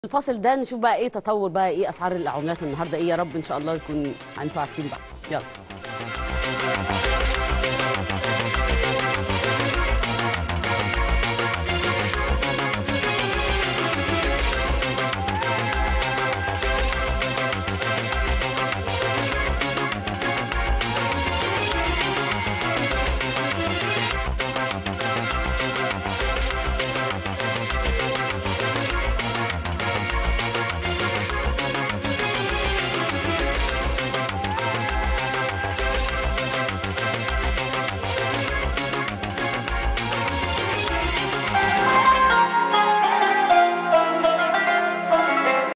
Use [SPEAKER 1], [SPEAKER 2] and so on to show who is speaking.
[SPEAKER 1] الفاصل ده نشوف بقى ايه تطور بقى ايه اسعار العملات النهارده ايه يا رب ان شاء الله يكون انتوا عارفين بقى يلا